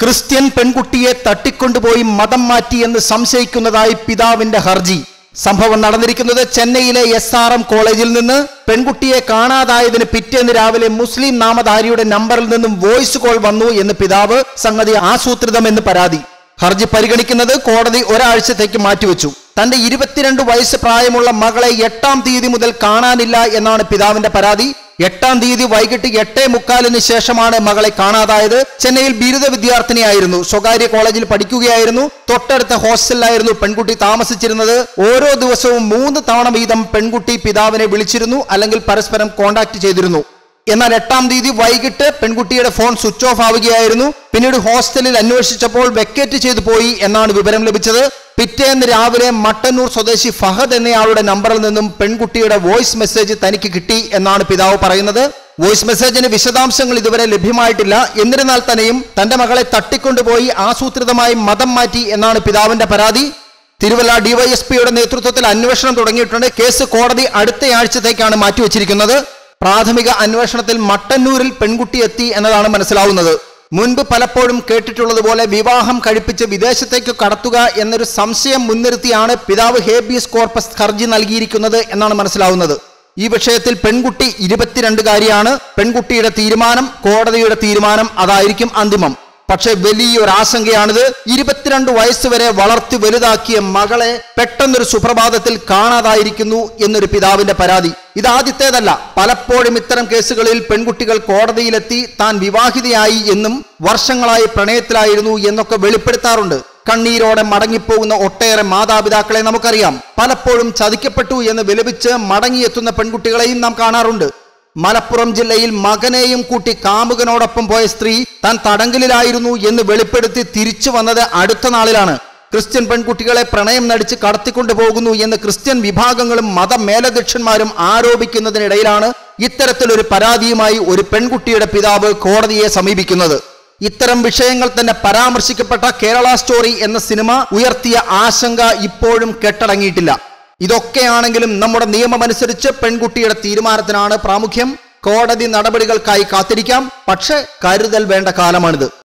Christian പെൺകുട്ടിയെ തട്ടിക്കൊണ്ടുപോയി മതം മാറ്റിയെന്ന് സംശയിക്കുന്നതായി പിതാവിന്റെ ഹർജി സംഭവം നടന്നിരിക്കുന്നത് ചെന്നൈയിലെ എസ് ആർ എം കോളേജിൽ നിന്ന് പെൺകുട്ടിയെ കാണാതായതിന് പിറ്റേന്ന് രാവിലെ മുസ്ലിം നാമധാരിയുടെ നമ്പറിൽ നിന്നും വോയിസ് കോൾ വന്നു എന്ന് പിതാവ് സംഗതി ആസൂത്രിതമെന്ന് പരാതി ഹർജി പരിഗണിക്കുന്നത് കോടതി ഒരാഴ്ചത്തേക്ക് മാറ്റിവെച്ചു തന്റെ ഇരുപത്തിരണ്ട് വയസ്സ് പ്രായമുള്ള മകളെ എട്ടാം തീയതി മുതൽ കാണാനില്ല എന്നാണ് പിതാവിന്റെ പരാതി എട്ടാം തീയതി വൈകിട്ട് എട്ടേ മുക്കാലിന് ശേഷമാണ് മകളെ കാണാതായത് ചെന്നൈയിൽ ബിരുദ വിദ്യാർത്ഥിനിയായിരുന്നു സ്വകാര്യ കോളേജിൽ പഠിക്കുകയായിരുന്നു തൊട്ടടുത്ത ഹോസ്റ്റലിലായിരുന്നു പെൺകുട്ടി താമസിച്ചിരുന്നത് ഓരോ ദിവസവും മൂന്ന് തവണ വീതം പെൺകുട്ടി പിതാവിനെ വിളിച്ചിരുന്നു അല്ലെങ്കിൽ പരസ്പരം കോണ്ടാക്ട് ചെയ്തിരുന്നു എന്നാൽ എട്ടാം തീയതി വൈകിട്ട് പെൺകുട്ടിയുടെ ഫോൺ സ്വിച്ച് ഓഫ് ആവുകയായിരുന്നു പിന്നീട് ഹോസ്റ്റലിൽ അന്വേഷിച്ചപ്പോൾ വെക്കേറ്റ് ചെയ്തു പോയി എന്നാണ് വിവരം ലഭിച്ചത് പിറ്റേന്ന് രാവിലെ മട്ടന്നൂർ സ്വദേശി ഫഹദ് എന്നയാളുടെ നമ്പറിൽ നിന്നും പെൺകുട്ടിയുടെ വോയിസ് മെസ്സേജ് തനിക്ക് കിട്ടി എന്നാണ് പിതാവ് പറയുന്നത് വോയിസ് മെസ്സേജിന് വിശദാംശങ്ങൾ ഇതുവരെ ലഭ്യമായിട്ടില്ല എന്നിരുന്നാൽ തന്നെയും തന്റെ മകളെ തട്ടിക്കൊണ്ടുപോയി ആസൂത്രിതമായി മതം മാറ്റി എന്നാണ് പിതാവിന്റെ പരാതി തിരുവല്ല ഡിവൈഎസ്പിയുടെ നേതൃത്വത്തിൽ അന്വേഷണം തുടങ്ങിയിട്ടുണ്ട് കേസ് കോടതി അടുത്തയാഴ്ചത്തേക്കാണ് മാറ്റിവെച്ചിരിക്കുന്നത് പ്രാഥമിക അന്വേഷണത്തിൽ മട്ടന്നൂരിൽ പെൺകുട്ടി എത്തി എന്നതാണ് മനസ്സിലാവുന്നത് മുൻപ് പലപ്പോഴും കേട്ടിട്ടുള്ളതുപോലെ വിവാഹം കഴിപ്പിച്ച് വിദേശത്തേക്ക് കടത്തുക എന്നൊരു സംശയം മുൻനിർത്തിയാണ് പിതാവ് ഹേബിയസ് കോർപ്പസ് ഹർജി നൽകിയിരിക്കുന്നത് എന്നാണ് മനസ്സിലാവുന്നത് ഈ വിഷയത്തിൽ പെൺകുട്ടി ഇരുപത്തിരണ്ടുകാരിയാണ് പെൺകുട്ടിയുടെ തീരുമാനം കോടതിയുടെ തീരുമാനം അതായിരിക്കും അന്തിമം പക്ഷെ വലിയൊരു ആശങ്കയാണിത് ഇരുപത്തിരണ്ട് വയസ്സ് വരെ വളർത്തി വലുതാക്കിയ മകളെ പെട്ടെന്നൊരു സുപ്രഭാതത്തിൽ കാണാതായിരിക്കുന്നു എന്നൊരു പിതാവിന്റെ പരാതി ഇത് ആദ്യത്തേതല്ല പലപ്പോഴും ഇത്തരം കേസുകളിൽ പെൺകുട്ടികൾ കോടതിയിലെത്തി താൻ വിവാഹിതയായി എന്നും വർഷങ്ങളായി പ്രണയത്തിലായിരുന്നു എന്നൊക്കെ വെളിപ്പെടുത്താറുണ്ട് കണ്ണീരോടെ മടങ്ങിപ്പോകുന്ന ഒട്ടേറെ മാതാപിതാക്കളെ നമുക്കറിയാം പലപ്പോഴും ചതിക്കപ്പെട്ടു എന്ന് വിലപിച്ച് മടങ്ങിയെത്തുന്ന പെൺകുട്ടികളെയും നാം കാണാറുണ്ട് മലപ്പുറം ജില്ലയിൽ മകനെയും കൂട്ടി കാമുകനോടൊപ്പം പോയ സ്ത്രീ താൻ തടങ്കലിലായിരുന്നു എന്ന് വെളിപ്പെടുത്തി തിരിച്ചു വന്നത് അടുത്ത നാളിലാണ് ക്രിസ്ത്യൻ പെൺകുട്ടികളെ പ്രണയം നടിച്ച് കടത്തിക്കൊണ്ടു പോകുന്നു എന്ന് ക്രിസ്ത്യൻ വിഭാഗങ്ങളും മതമേലധ്യക്ഷന്മാരും ആരോപിക്കുന്നതിനിടയിലാണ് ഇത്തരത്തിലൊരു പരാതിയുമായി ഒരു പെൺകുട്ടിയുടെ പിതാവ് കോടതിയെ സമീപിക്കുന്നത് ഇത്തരം വിഷയങ്ങൾ തന്നെ പരാമർശിക്കപ്പെട്ട കേരള സ്റ്റോറി എന്ന സിനിമ ഉയർത്തിയ ആശങ്ക ഇപ്പോഴും കെട്ടടങ്ങിയിട്ടില്ല ഇതൊക്കെയാണെങ്കിലും നമ്മുടെ നിയമമനുസരിച്ച് പെൺകുട്ടിയുടെ തീരുമാനത്തിനാണ് പ്രാമുഖ്യം കോടതി നടപടികൾക്കായി കാത്തിരിക്കാം പക്ഷേ കരുതൽ വേണ്ട കാലമാണിത്